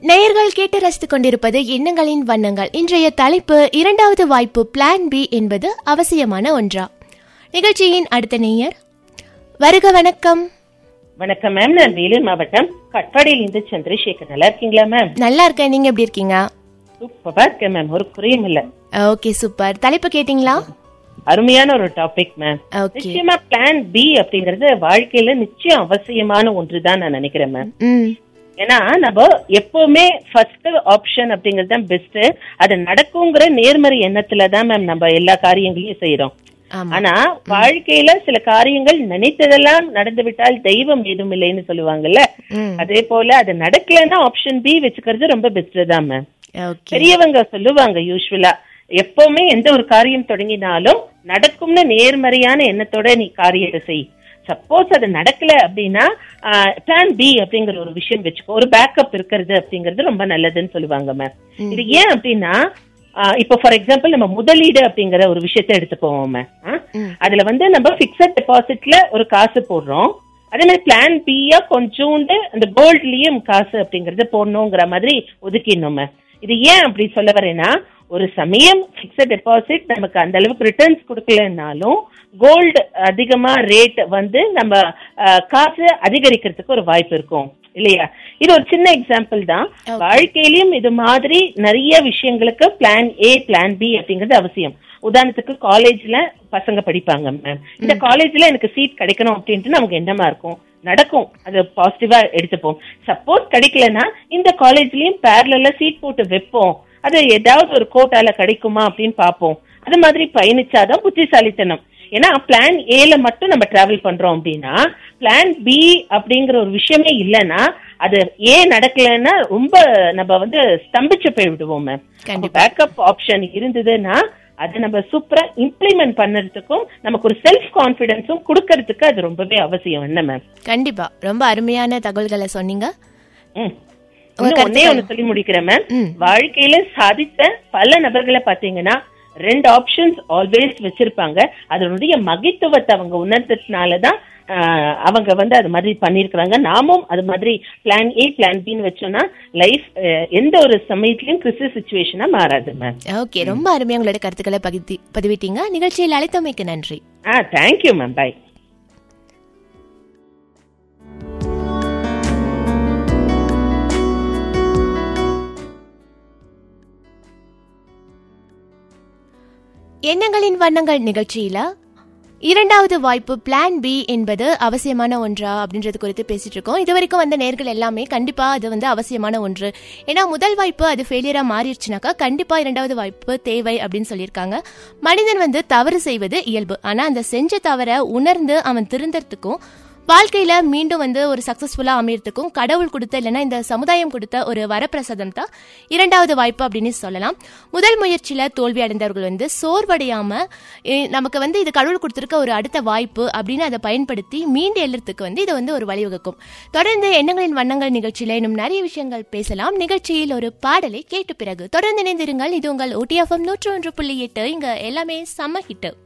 நேயர்கள் கேட்டு ரசித்துக் கொண்டிருப்பது எண்ணங்களின் வண்ணங்கள் இன்றைய தலைப்பு இரண்டாவது வாய்ப்பு பிளான் பி என்பது அவசியமான ஒன்றா நிகழ்ச்சியின் அடுத்த நேயர் வருக வணக்கம் வணக்கம் மேம் நான் வேலூர் மாவட்டம் கட்பாடியில் இருந்து சந்திரசேகர் நல்லா இருக்கீங்களா மேம் நல்லா இருக்கேன் நீங்க எப்படி இருக்கீங்க சூப்பரா இருக்கேன் மேம் ஒரு குறையும் இல்ல ஓகே சூப்பர் தலைப்பு கேட்டிங்களா அருமையான ஒரு டாபிக் மேம் ஓகே நிச்சயமா பிளான் பி அப்படிங்கறது வாழ்க்கையில நிச்சயம் அவசியமான ஒன்றுதான் நான் நினைக்கிறேன் மேம் ம் ஏன்னா நம்ம எப்பவுமே ஃபர்ஸ்ட் ஆப்ஷன் அப்படிங்கிறது தான் பெஸ்ட் அது நடக்குங்கிற நேர்மறை எண்ணத்துல தான் மேம் நம்ம எல்லா காரியங்களையும் செய்யறோம் ஆமா ஆனா வாழ்க்கையில சில காரியங்கள் நினைத்ததெல்லாம் நடந்து விட்டால் தெய்வம் ஏதும் இல்லைன்னு சொல்லுவாங்கல்ல ம் அதே போல அது நடக்கலைன்னா ஆப்ஷன் பி வச்சுக்கிறது ரொம்ப பெஸ்ட் தான் மேம் ஓகே பெரியவங்க சொல்லுவாங்க யூஸ்வலா எப்பவுமே எந்த ஒரு காரியம் தொடங்கினாலும் நடக்கும்னு நேர்மறையான எண்ணத்தோட நீ காரியத்தை செய் சப்போஸ் அது நடக்கல அப்படின்னா பிளான் பி அப்படிங்கிற ஒரு விஷயம் வச்சுக்கோ ஒரு பேக்கப் இருக்கிறது அப்படிங்கிறது ரொம்ப நல்லதுன்னு சொல்லுவாங்க மேம் இது ஏன் அப்படின்னா ஆஹ் இப்போ ஃபார் எக்ஸாம்பிள் நம்ம முதலீடு அப்படிங்கிற ஒரு விஷயத்த எடுத்துப்போம் மேம் ம். அதுல வந்து நம்ம பிக்சட் டெபாசிட்ல ஒரு காசு போடுறோம் அதே மாதிரி பிளான் பியா கொஞ்சோண்டு அந்த கோல்ட்லயும் காசு அப்படிங்கறத போடணுங்கிற மாதிரி ஒதுக்கிடணும் மேம் இது ஏன் அப்படி சொல்ல வரேன்னா ஒரு சமயம் பிக்சட் டெபாசிட் நமக்கு அந்த அளவுக்கு ரிட்டர்ன்ஸ் கொடுக்கலனாலும் கோல்டு அதிகமா ரேட் வந்து நம்ம ஆஹ், காசு அதிகரிக்கிறதுக்கு ஒரு வாய்ப்பு இருக்கும் இல்லையா இது ஒரு சின்ன எக்ஸாம்பிள் தான் Okay. வாழ்க்கையிலயும் இது மாதிரி நிறைய விஷயங்களுக்கு பிளான் ஏ பிளான் பி அப்படிங்கிறது அவசியம் உதாரணத்துக்கு காலேஜ்ல பசங்க படிப்பாங்க மேம் இந்த காலேஜ்ல எனக்கு சீட் கிடைக்கணும் அப்படின்ட்டு நமக்கு எண்ணமா இருக்கும் நடக்கும் அது பாசிட்டிவா எடுத்துப்போம் சப்போஸ் கிடைக்கலன்னா இந்த காலேஜ்லயும் பேரல சீட் போட்டு வைப்போம் அது ஏதாவது ஒரு கோட்டால கிடைக்குமா அப்படின்னு பார்ப்போம் அது மாதிரி பயணிச்சாதான் புத்திசாலித்தனம் ஏன்னா பிளான் ஏல மட்டும் நம்ம டிராவல் பண்றோம் அப்படின்னா பிளான் பி அப்படிங்கிற ஒரு விஷயமே இல்லைன்னா அது ஏ நடக்கலைன்னா ரொம்ப நம்ம வந்து ஸ்தம்பிச்சு போய் விடுவோம் மேம் கண்டிப்பா. பேக்கப் ஆப்ஷன் இருந்ததுன்னா அதை நம்ம சூப்பரா இம்ப்ளிமெண்ட் பண்ணறதுக்கும் நமக்கு ஒரு செல்ஃப் கான்பிடன்ஸும் கொடுக்கறதுக்கு அது ரொம்பவே அவசியம் என்ன மேம் கண்டிப்பா ரொம்ப அருமையான தகவல்களை சொன்னீங்க ம். உங்க இன்னும் ஒண்ணே கருத்துக்கள். ஒண்ணு சொல்லி முடிக்கிறேன் மேம் ம். வாழ்க்கையில சாதித்த பல நபர்களை பாத்தீங்கன்னா ரெண்டு ஆப்ஷன்ஸ் ஆல்வேஸ் வச்சிருப்பாங்க அதனுடைய மகித்துவத்தை அவங்க உணர்ந்ததுனாலதான் ஆஹ், அவங்க வந்து அது மாதிரி பண்ணிருக்கிறாங்க நாமும் அது மாதிரி பிளான் ஏ பிளான் பின்னு வச்சோம்னா லைஃப் எந்த ஒரு சமயத்திலயும் கிறிஸ்து சுச்சுவேஷனா மாறாது மேம் ஓகே ரொம்ப அருமையா உங்களோட கருத்துக்களை பகிர்த்தி பதிவிட்டீங்க நிகழ்ச்சியில் அழைத்தமைக்கு நன்றி ஆ தேங்க்யூ மேம் பை எண்ணங்களின் வண்ணங்கள் நிகழ்ச்சியில இரண்டாவது வாய்ப்பு பிளான் பி என்பது அவசியமான ஒன்றா அப்படின்றது குறித்து பேசிட்டு இருக்கோம் இது வரைக்கும் வந்த நேர்கள் எல்லாமே கண்டிப்பா அது வந்து அவசியமான ஒன்று ஏன்னா முதல் வாய்ப்பு அது ஃபெயிலியரா மாறிடுச்சுனாக்கா கண்டிப்பா இரண்டாவது வாய்ப்பு தேவை அப்படின்னு சொல்லியிருக்காங்க மனிதன் வந்து தவறு செய்வது இயல்பு ஆனா அந்த செஞ்ச தவறை உணர்ந்து அவன் திருந்தறதுக்கும் வாழ்க்கையில மீண்டும் வந்து ஒரு சக்சஸ்ஃபுல்லா அமையறதுக்கும் கடவுள் கொடுத்த இல்லைன்னா இந்த சமுதாயம் கொடுத்த ஒரு வரப்பிரசாதம் தான் இரண்டாவது வாய்ப்பு அப்படின்னு சொல்லலாம் முதல் முயற்சியில தோல்வி அடைந்தவர்கள் வந்து சோர்வடையாம eh, நமக்கு வந்து இது கடவுள் கொடுத்திருக்க ஒரு அடுத்த வாய்ப்பு அப்படின்னு அதை பயன்படுத்தி மீண்டு எழுறதுக்கு வந்து இது வந்து ஒரு வழிவகுக்கும் தொடர்ந்து எண்ணங்களின் வண்ணங்கள் நிகழ்ச்சியில இன்னும் நிறைய விஷயங்கள் பேசலாம் நிகழ்ச்சியில் ஒரு பாடலை கேட்ட பிறகு தொடர்ந்து இணைந்திருங்கள் இது உங்கள் OTFM நூற்று ஒன்று புள்ளி எட்டு இங்க எல்லாமே செம்ம ஹிட்டு